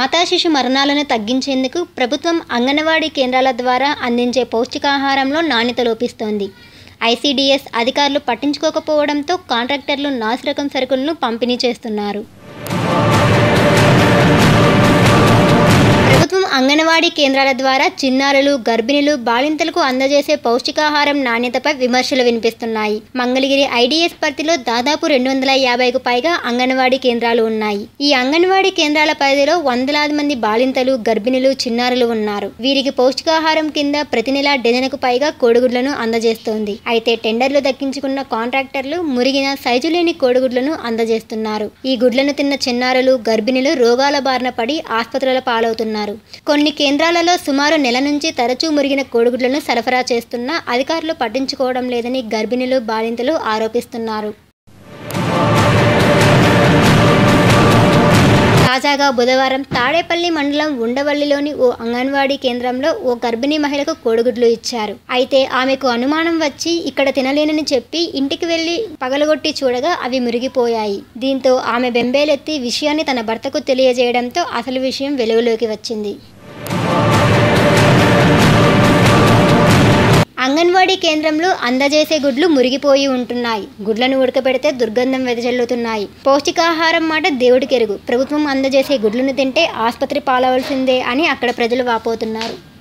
మాతా శిశు మరణాలను తగ్గించేందుకు ప్రభుత్వం అంగన్వాడీ కేంద్రాల ద్వారా అందించే పౌష్టికాహారంలో నాణ్యత లోపిస్తోంది ఐసీడీఎస్ అధికారులు పట్టించుకోకపోవడంతో కాంట్రాక్టర్లు నాసిరకం సరుకులను పంపిణీ చేస్తున్నారు ప్రభుత్వం అంగన్వాడీ కేంద్రాల ద్వారా చిన్నారులు గర్భిణులు బాలింతలకు అందజేసే పౌష్టికాహారం నాణ్యతపై విమర్శలు వినిపిస్తున్నాయి మంగళగిరి ఐడీఎస్ పరిధిలో దాదాపు రెండు వందల యాభైకు పైగా అంగన్వాడీ కేంద్రాలు ఉన్నాయి ఈ అంగన్వాడీ కేంద్రాల పరిధిలో వందలాది మంది బాలింతలు గర్భిణులు చిన్నారులు ఉన్నారు వీరికి పౌష్టికాహారం కింద ప్రతి నెల డజనుకు పైగా కోడిగుడ్లను అందజేస్తోంది అయితే టెండర్లు దక్కించుకున్న కాంట్రాక్టర్లు మురిగిన సైజు లేని కోడిగుడ్లను అందజేస్తున్నారు ఈ గుడ్లను తిన్న చిన్నారులు గర్భిణులు రోగాల బారిన పడి ఆసుపత్రుల పాలవుతున్నారు కొన్ని కేంద్రాలలో సుమారు నెల నుంచి తరచూ మురిగిన కోడిగుడ్లను సరఫరా చేస్తున్నా అధికారులు పట్టించుకోవడం లేదని గర్భిణులు బాలింతలు ఆరోపిస్తున్నారు తాజాగా బుధవారం తాడేపల్లి మండలం ఉండవల్లిలోని ఓ అంగన్వాడీ కేంద్రంలో ఓ గర్భిణీ మహిళకు కోడిగుడ్లు ఇచ్చారు అయితే ఆమెకు అనుమానం వచ్చి ఇక్కడ తినలేనని చెప్పి ఇంటికి వెళ్లి పగలగొట్టి చూడగా అవి మురిగిపోయాయి దీంతో ఆమె బెంబేలెత్తి విషయాన్ని తన భర్తకు తెలియజేయడంతో అసలు విషయం వెలుగులోకి వచ్చింది అంగన్వాడీ కేంద్రంలో అందజేసే గుడ్లు మురిగిపోయి ఉంటున్నాయి గుడ్లను ఉడకబెడితే దుర్గంధం వెదజల్లుతున్నాయి పౌష్టికాహారం మాట దేవుడికెరుగు ప్రభుత్వం అందజేసే గుడ్లను తింటే ఆసుపత్రి పాలవలసిందే అని అక్కడ ప్రజలు వాపోతున్నారు